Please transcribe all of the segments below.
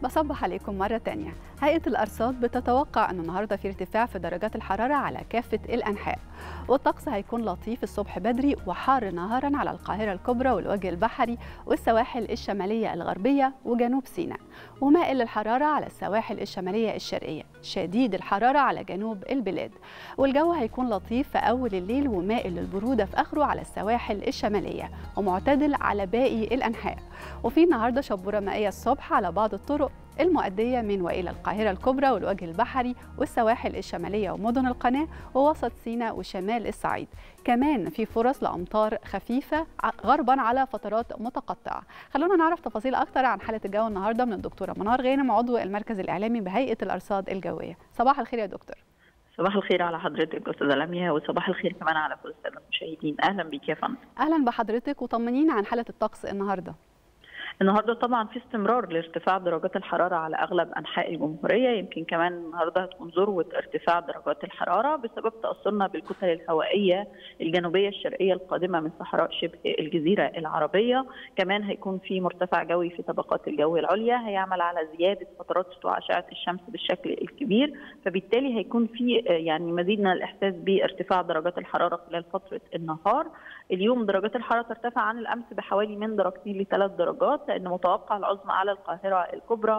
بصبح عليكم مرة تانية هيئة الأرصاد بتتوقع أن النهاردة في ارتفاع في درجات الحرارة على كافة الأنحاء والطقس هيكون لطيف الصبح بدري وحار نهارا على القاهرة الكبرى والوجه البحري والسواحل الشمالية الغربية وجنوب سيناء ومائل الحرارة على السواحل الشمالية الشرقية شديد الحرارة على جنوب البلاد والجو هيكون لطيف في أول الليل ومائل للبرودة في آخره على السواحل الشمالية ومعتدل على باقي الأنحاء وفي النهارده شبورة مائية الصبح على بعض الطرق المؤدية من وإلى القاهرة الكبرى والوجه البحري والسواحل الشمالية ومدن القناة ووسط سيناء وشمال الصعيد كمان في فرص لأمطار خفيفة غربا على فترات متقطعة خلونا نعرف تفاصيل أكتر عن حالة الجو النهاردة من الدكتورة منار غانم عضو المركز الإعلامي بهيئة الأرصاد الجوية صباح الخير يا دكتور صباح الخير على حضرتك استاذه لميا وصباح الخير كمان على كل الساده المشاهدين اهلا بيك يا فندم أهلا بحضرتك وطمنينا عن حالة الطقس النهارده النهارده طبعا في استمرار لارتفاع درجات الحراره على اغلب انحاء الجمهوريه يمكن كمان النهارده هتكون ذروه ارتفاع درجات الحراره بسبب تاثرنا بالكتل الهوائيه الجنوبيه الشرقيه القادمه من صحراء شبه الجزيره العربيه كمان هيكون في مرتفع جوي في طبقات الجو العليا هيعمل على زياده فترات سطوع اشعه الشمس بالشكل الكبير فبالتالي هيكون في يعني مزيد من الاحساس بارتفاع درجات الحراره خلال فتره النهار اليوم درجات الحراره ترتفع عن الامس بحوالي من درجتين لثلاث درجات لان متوقع العظمى على القاهره الكبرى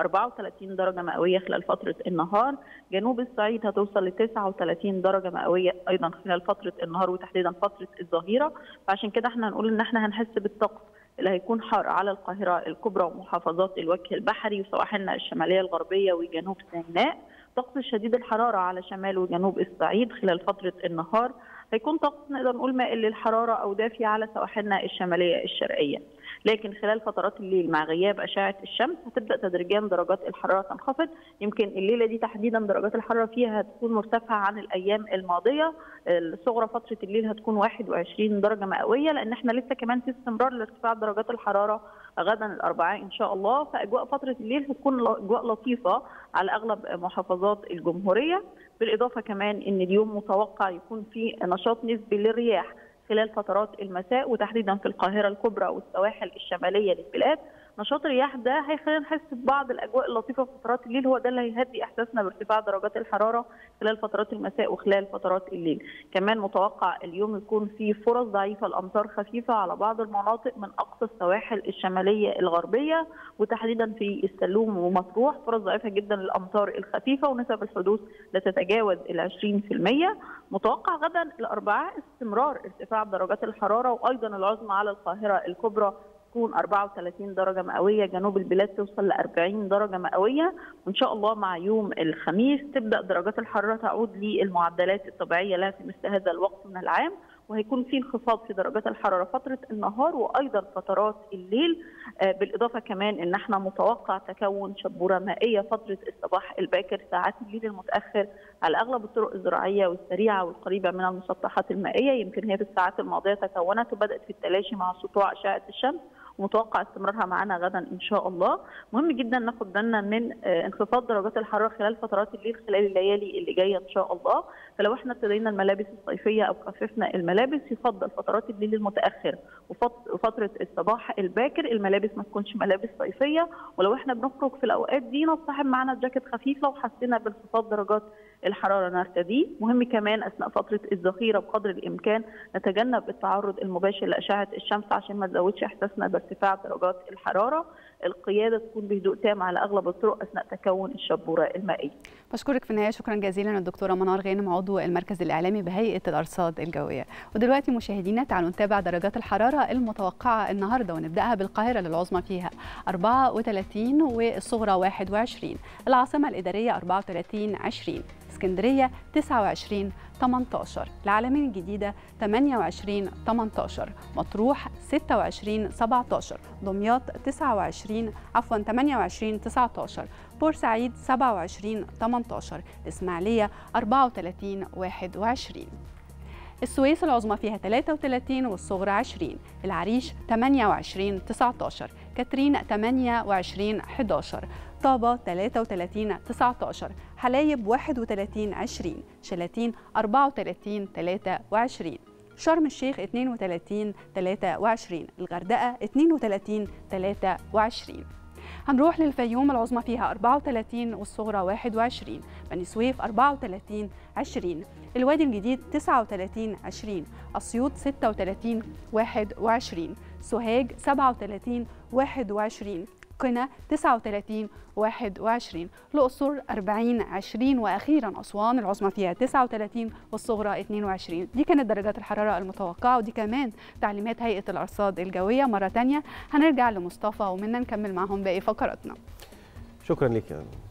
34 درجه مئويه خلال فتره النهار، جنوب الصعيد هتوصل ل 39 درجه مئويه ايضا خلال فتره النهار وتحديدا فتره الظهيره، فعشان كده احنا هنقول ان احنا هنحس بالطقس اللي هيكون حار على القاهره الكبرى ومحافظات الوجه البحري وسواحلنا الشماليه الغربيه وجنوب سيناء، طقس شديد الحراره على شمال وجنوب الصعيد خلال فتره النهار، هيكون طقس نقدر نقول مائل للحراره او دافي على سواحلنا الشماليه الشرقيه. لكن خلال فترات الليل مع غياب اشعه الشمس هتبدا تدريجيا درجات الحراره تنخفض يمكن الليله دي تحديدا درجات الحراره فيها هتكون مرتفعه عن الايام الماضيه الصغرى فتره الليل هتكون 21 درجه مئويه لان احنا لسه كمان في استمرار لارتفاع درجات الحراره غدا الاربعاء ان شاء الله فاجواء فتره الليل هتكون اجواء لطيفه على اغلب محافظات الجمهوريه بالاضافه كمان ان اليوم متوقع يكون في نشاط نسبي للرياح خلال فترات المساء وتحديدا في القاهره الكبرى والسواحل الشماليه للبلاد نشاط الرياح ده هيخلينا نحس ببعض الاجواء اللطيفه في فترات الليل هو ده اللي هيهدي احساسنا بارتفاع درجات الحراره خلال فترات المساء وخلال فترات الليل كمان متوقع اليوم يكون في فرص ضعيفه لامطار خفيفه على بعض المناطق من اقصى السواحل الشماليه الغربيه وتحديدا في السلوم ومطروح فرص ضعيفه جدا للامطار الخفيفه ونسب الحدوث لا تتجاوز ال 20% متوقع غدا الاربعاء استمرار ارتفاع درجات الحراره وايضا العظمى على القاهره الكبرى تكون 34 درجه مئويه جنوب البلاد توصل ل 40 درجه مئويه وان شاء الله مع يوم الخميس تبدا درجات الحراره تعود للمعدلات الطبيعيه لها في مثل هذا الوقت من العام وهيكون في انخفاض في درجات الحراره فتره النهار وايضا فترات الليل بالاضافه كمان ان احنا متوقع تكون شبوره مائيه فتره الصباح الباكر ساعات الليل المتاخر على اغلب الطرق الزراعيه والسريعه والقريبه من المسطحات المائيه يمكن هي في الساعات الماضيه تكونت وبدات في التلاشي مع سطوع اشعه الشمس ومتوقع استمرارها معانا غدا ان شاء الله مهم جدا ناخد بالنا من انخفاض درجات الحراره خلال فترات الليل خلال الليالي اللي جايه ان شاء الله فلو احنا ابتدينا الملابس الصيفيه او خففنا الملابس يفضل فترات الليل المتاخر وفتره الصباح الباكر الملابس ما تكونش ملابس صيفيه ولو احنا بنخرج في الاوقات دي نصطحب معانا جاكيت خفيف لو حسينا بانخفاض درجات الحراره نرتديه مهم كمان اثناء فتره الظهيره بقدر الامكان نتجنب التعرض المباشر لاشعه الشمس عشان ما تزودش احساسنا بارتفاع درجات الحراره القياده تكون بهدوء تام على اغلب الطرق اثناء تكون الشبوره المائيه بشكرك في النهايه شكرا جزيلا الدكتوره منار غانم عضو المركز الاعلامي بهيئه الارصاد الجويه ودلوقتي مشاهدينا تعالوا نتابع درجات الحراره المتوقعه النهارده ونبداها بالقاهره للعظمى فيها 34 والصغرى 21 العاصمه الاداريه 34 20 اسكندريه 29 18 العالمين الجديدة 28 18 مطروح 26 17 دمياط 29 عفوا 28 19 بورسعيد 27 18 الإسماعيلية 34 21 السويس العظمى فيها 33 والصغرى 20 العريش 28 19 كاترين 28 11 طابة 33 19 حلايب 31 20 شلاتين 34 23 شرم الشيخ 32 23 الغردقة 32 23 هنروح للفيوم العظمى فيها 34 والصغرى 21 بني سويف 34 20 الوادي الجديد 39 20 أسيوط 36 21 سوهاج 37 21 قنا 39 21 الأقصر 40 20 وأخيرا أسوان العظمى فيها 39 والصغرى 22 دي كانت درجات الحرارة المتوقعة ودي كمان تعليمات هيئة الأرصاد الجوية مرة تانية هنرجع لمصطفى ومنا نكمل معهم باقي فقراتنا شكرا لك